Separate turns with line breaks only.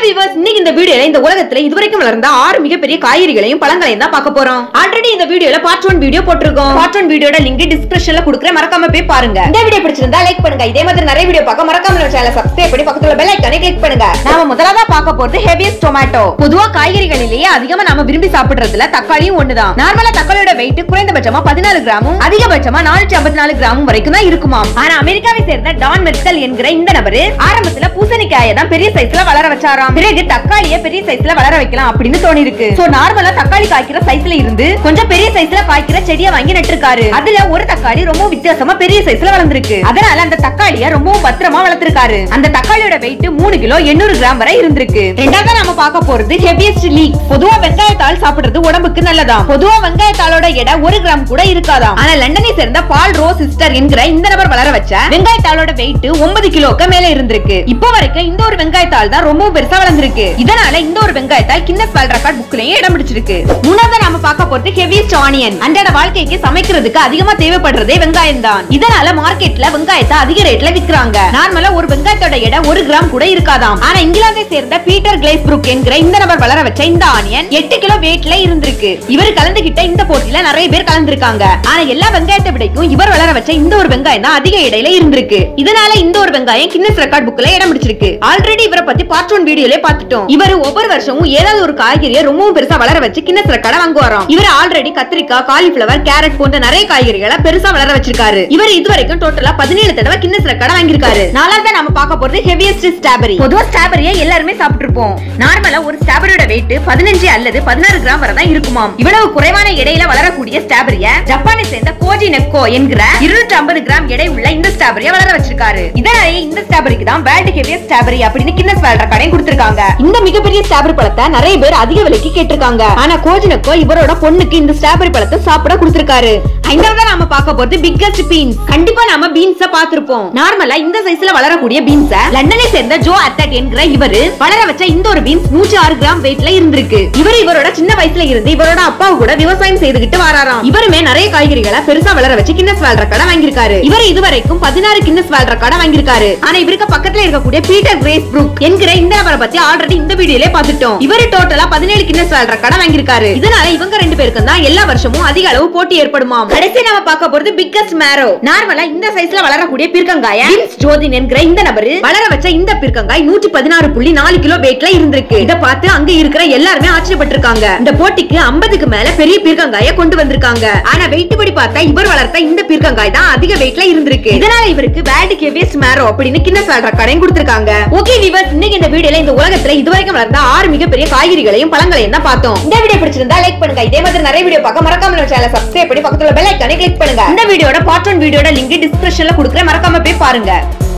viewers இன்னைக்கு இந்த வீடியோல இந்த உலகத்துல இதுவரைக்கும் வளர்ந்த ஆறு மிகப்பெரிய காய்கறிகளையும் பழங்களையும் தான் பார்க்க போறோம் ஆல்ரெடி இந்த வீடியோல பார்ட் ஒன் வீடியோ போட்டிருக்கோம் பார்ட் ஒன் வீடியோட லிங்க் டிஸ்கிரிப்ஷன்ல கொடுக்குறேன் மறக்காம போய் பாருங்க இந்த வீடியோ பிடிச்சிருந்தா லைக் பண்ணுங்க இதே மாதிரி நிறைய வீடியோ பார்க்க மறக்காம நம்ம சேனலை சப்ஸ்கிரைப் பண்ணி பக்கத்துல பெல் ஐக்கானை கிளிக் பண்ணுங்க நாம முதலாவதா பார்க்க போறது ஹெவியஸ்ட் டொமேட்டோ பொதுவா காய்கறிகளிலேயே அதிகமா நாம விரும்பி சாப்பிடுறதுல தக்காளியும் ஒண்ணுதான் நார்மலா தக்காளியோட வெயிட் குறைந்தபட்சமா பதினாலு கிராமும் அதிகபட்சமா நானூற்றி ஐம்பத்தி நாலு கிராமும் வரைக்கும் தான் இருக்குமாம் ஆனா அமெரிக்காவை சேர்ந்த டான் மெர்சல் என்கிற இந்த நபரு ஆரம்பத்துல பூசணிக்காயை தான் பெரிய சைஸ்ல வளர வச்சாராம் பிறகு தக்காளிய பெரிய சைஸ்ல வளர வைக்கலாம் அப்படின்னு தோணி இருக்கு சோ நார்மலா தக்காளி காய்க்கிற சைஸ்ல இருந்து கொஞ்சம் பெரிய சைஸ்ல காய்க்கிற செடியை வாங்கி நட்டிருக்காரு அதுல ஒரு தக்காளி ரொம்ப வித்தியாசமா பெரிய சைஸ்ல வளர்ந்திருக்கு அதனால அந்த தக்காளிய ரொம்பவும் பத்திரமா வளர்த்திருக்காரு அந்த தக்காளியோட வெயிட் மூணு கிலோ எண்ணூறு கிராம் வரை இருந்திருக்கு ரெண்டாவது நாம பார்க்க போறது ஹெவியஸ்ட் லீக் பொதுவா வெங்காயத்தாள் சாப்பிடுறது உடம்புக்கு நல்லதாம் பொதுவா வெங்காயத்தாளோட எடை ஒரு கிராம் கூட இருக்காதாம் ஆனா லண்டனை சேர்ந்த பால் ரோ சிஸ்டர் என்கிற இந்த நபர் வளர வச்ச வெங்காயத்தாளோட வெயிட் ஒன்பது கிலோக்கு மேல இருந்திருக்கு இப்போ வரைக்கும் இந்த ஒரு வெங்காயத்தாள் தான் ரொம்ப பெருசா வளர்ந்திருக்கு இதனால இந்த ஒரு வெங்காயத்தாள் கின்னஸ் வேர்ல்ட் ரெக்கார்ட் புக்லயும் இடம் பிடிச்சிருக்கு மூணாவது நாம பார்க்க போறது ஹெவியஸ்ட் ஆனியன் அன்றாட வாழ்க்கைக்கு சமைக்கிறதுக்கு அதிகமா தேவைப்படுறதே வெங்காயம் தான் இதனால மார்க்கெட்ல வெங்காயத்தை அதிக ரேட்ல விக்கிறாங்க நார்மலா ஒரு வெங்காயத்தோட எடை ஒரு கிராம் கூட இருக்காதாம் ஆனா இங்கிலாந்தை சேர்ந்த பீட்டர் கிளேஸ் புரூக் என்கிற இந்த நபர் வளர வச்ச இந்த ஆனியன் எட்டு கிலோ வெயிட்ல இருந்திருக்கு இவர் கலந்துகிட்ட இந்த போட்டியில நிறைய பேர் கலந்திருக்காங்க ஆனா எல்லா வெங்காயத்தை விடைக்கும் இவர் வளர வச்ச இந்த ஒரு வெங்காயம் தான் அதிக இடையில இருந்திருக்கு இதனால இந்த ஒரு வெங்காயம் கின்னஸ் ரெக்கார்ட் புக்ல இடம் பிடிச்சிருக்கு ஆல்ரெடி இவரை பத்தி பார்ட் ஒன் வீடியோல பார்த்துட்டோம் இவர் ஒவ்வொரு வருஷமும் ஏதாவது ஒரு காய்கறியை ரொம்பவும் பெருசா வளர வச்சு கின்னஸ் ரெக்கார்டை வாங்குவாராம் இவர் ஆல்ரெடி கத்திரிக்காய் காலிஃபிளவர் கேரட் போன்ற நிறைய காய்கறிகளை பெருசா வளர வச்சிருக்காரு இவர் இதுவரைக்கும் டோட்டலா பதினேழு தடவை கின்னஸ் ரெக்கார்டை வாங்கியிருக்காரு நாலாவது நாம பார்க்க போறது ஹெவியஸ்ட் ஸ்ட்ராபெரி பொதுவா ஸ்ட்ராபெரியை எல்லாருமே சாப்பிட்டுருப்போம் நார்மலா ஒரு ஸ்ட்ராபெரியோட வெயிட் பதினஞ்சு அல்லது பதினாறு கிராம் வரை தான் இருக்குமாம் இவ்வளவு குறைவான எடையில வளரக்கூடிய ஸ்ட்ராபெரிய ஜப்பானை சேர்ந்த கோஜி நெக்கோ என்கிற இருநூற்றி ஐம்பது கிராம் எடை உள்ள இந்த ஸ்ட்ராபெரியை வளர வச்சிருக்காரு இதனாலேயே இந்த ஸ்ட்ராபெரிக்கு தான் வேர்ல்டு ஹெவியஸ்ட் ஸ்ட்ராபெரி அப்படின்னு கின்னஸ் வேர்ல்ட் ரெக்கார்டையும் கொடுத்திருக்காங்க இந்த மிகப்பெரிய ஸ்ட்ராபெரி பழத்தை நிறைய பேர் அதிக விலைக்கு கேட்டிருக்காங்க ஆனா கோஜினக்கோ இவரோட பொண்ணுக்கு இந்த ஸ்ட்ராபெரி பழத்தை சாப்பிட கொடுத்திருக்காரு ஐந்தாவது நாம பார்க்க போறது பிக்கஸ்ட் பீன்ஸ் கண்டிப்பா நாம பீன்ஸ பாத்திருப்போம் நார்மலா இந்த சைஸ்ல வளரக்கூடிய பீன்ஸ லண்டனை சேர்ந்த ஜோ அத்தக் என்கிற இவரு வளர வச்ச இந்த ஒரு பீன்ஸ் நூற்றி ஆறு கிராம் வெயிட்ல இருந்திருக்கு இவர் இவரோட சின்ன வயசுல இருந்து இவரோட அப்பாவு கூட விவசாயம் செய்துகிட்டு வராராம் இவருமே நிறைய காய்கறிகளை பெருசா வளர வச்சு கின்னஸ் வேர்ல்ட் ரெக்கார்டை வாங்கியிருக்காரு இவர் இதுவரைக்கும் பதினாறு கின்னஸ் வேர்ல்ட் ரெக்கார்டை வாங்கியிருக்காரு ஆனா இவருக்கு பக்கத்துல இருக்கக்கூடிய பீட்டர் கிரேஸ் புரூக் என்கிற இந்த நபரை பத்தி ஆல்ரெடி இந்த வீடியோல பார்த்துட்டோம் இவர் டோட்டலா பதினேழு கின்னஸ் வேர்ல்ட் ரெக்கார்டை வாங்கியிருக்காரு இதனால இவங்க ரெண்டு பேருக்கும் தான் எல்லா வருஷமும் அதிக அளவு போட்டி ஏற்படுமாம் கடைசி நாம பார்க்க போறது பிக்கஸ்ட் மேரோ நார்மலா இந்த சைஸ்ல வளரக்கூடிய பீர்க்கங்காய வின்ஸ் ஜோதின் என்கிற இந்த நபரு வளர வச்ச இந்த பீர்க்கங்காய் நூற்றி பதினாறு புள்ளி நாலு கிலோ வெயிட்ல இருந்திருக்கு இத பார்த்து அங்க இருக்கிற எல்லாருமே ஆச்சரியப்பட்டிருக்காங்க இந்த போட்டிக்கு ஐம்பதுக்கு மேல பெரிய பீர்க்கங்காய கொண்டு வந்திருக்காங்க ஆனா வெயிட் படி பார்த்தா இவர் வளர்த்த இந்த பீர்க்கங்காய் தான் அதிக வெயிட்ல இருந்திருக்கு இதனால இவருக்கு வேர்ல்டு ஹெவியஸ்ட் மேரோ அப்படின்னு கின்னஸ் வேர்ல்ட் ரெக்கார்டையும் கொடுத்திருக்காங்க ஓகே விவர்ஸ் இன்னைக்கு இந்த வீடியோல இந்த உலகத்துல இதுவரைக்கும் வளர்ந்த ஆறு மிகப்பெரிய காய்கறிகளையும் பழங்களையும் தான் பார்த்தோம் இந்த வீடியோ பிடிச்சிருந்தா லைக் பண்ணுங்க இதே மாதிரி நிறைய வீடியோ பார்க்க மறக்காம நம்ம சேனலை சப்ஸ்கிரைப் பண்ணி பக்கத்துல பெல் ஐக்கானை கிளிக் பண்ணுங்க இந்த வீடியோட பார்ட் ஒன் வீடியோட லிங்க் டிஸ்கிரிப்ஷன்ல கொடுக்குறேன் மறக்காம போய் பாருங்க